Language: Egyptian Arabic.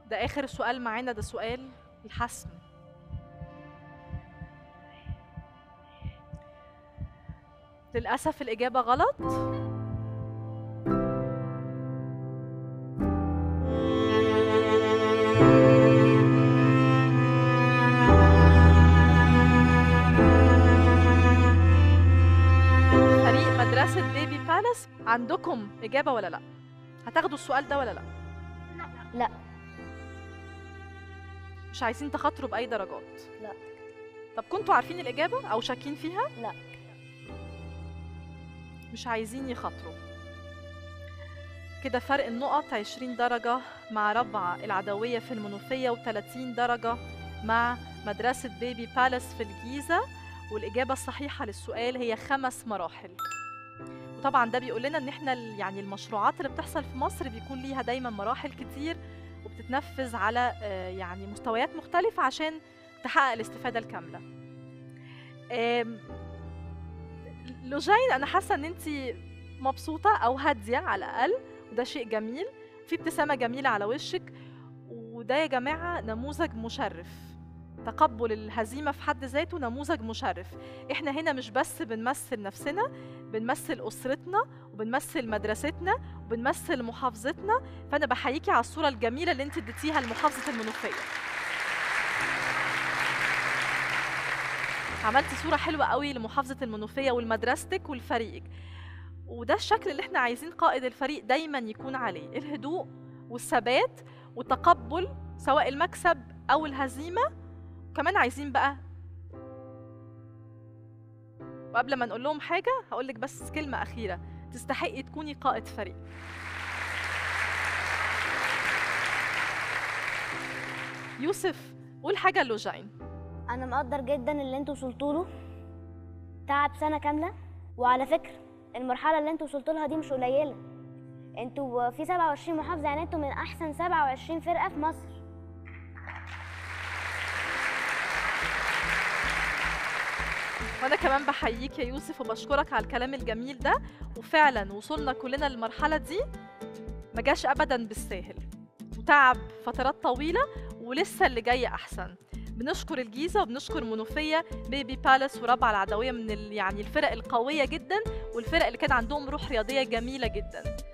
ده آخر سؤال معانا ده سؤال الحسم للأسف الإجابة غلط فريق مدرسة بيبي بالاس عندكم إجابة ولا لأ؟ هتاخدوا السؤال ده ولا لأ؟ لا مش عايزين تخاطروا بأي درجات لا. طب كنتوا عارفين الإجابة أو شاكين فيها؟ لا. مش عايزين يخاطروا كده فرق النقط 20 درجة مع ربع العدوية في المنوفية و30 درجة مع مدرسة بيبي بالاس في الجيزة والإجابة الصحيحة للسؤال هي خمس مراحل وطبعا ده بيقول لنا ان احنا ال- يعني المشروعات اللي بتحصل في مصر بيكون ليها دايما مراحل كتير وبتتنفذ على آه، يعني مستويات مختلفة عشان تحقق الاستفادة الكاملة آم، لوجين انا حاسة ان انت مبسوطة او هادية على الاقل وده شيء جميل في ابتسامة جميلة على وشك وده يا جماعة نموذج مشرف تقبل الهزيمة في حد ذاته نموذج مشرف احنا هنا مش بس بنمثل نفسنا بنمثل أسرتنا وبنمثل مدرستنا وبنمثل محافظتنا فأنا بحييكي على الصورة الجميلة اللي انت اديتيها لمحافظة المنوفية عملتي صورة حلوة قوي لمحافظة المنوفية ولمدرستك ولفريقك وده الشكل اللي احنا عايزين قائد الفريق دايما يكون عليه الهدوء والثبات والتقبل سواء المكسب أو الهزيمة كمان عايزين بقى وقبل ما نقول لهم حاجة هقول لك بس كلمة أخيرة تستحقي تكوني قائد فريق يوسف قول حاجة لوجين انا مقدر جدا اللي انتوا وصلتوا له تعب سنه كامله وعلى فكره المرحله اللي انتوا وصلتوا لها دي مش قليله انتوا في 27 محافظه يعني انتوا من احسن 27 فرقه في مصر وانا كمان بحييك يا يوسف وبشكرك على الكلام الجميل ده وفعلا وصلنا كلنا للمرحله دي ما جاش ابدا بالساهل وتعب فترات طويله ولسه اللي جاي احسن بنشكر الجيزه وبنشكر منوفيه بيبي بالاس وربع العدويه من ال... يعني الفرق القويه جدا والفرق اللي كان عندهم روح رياضيه جميله جدا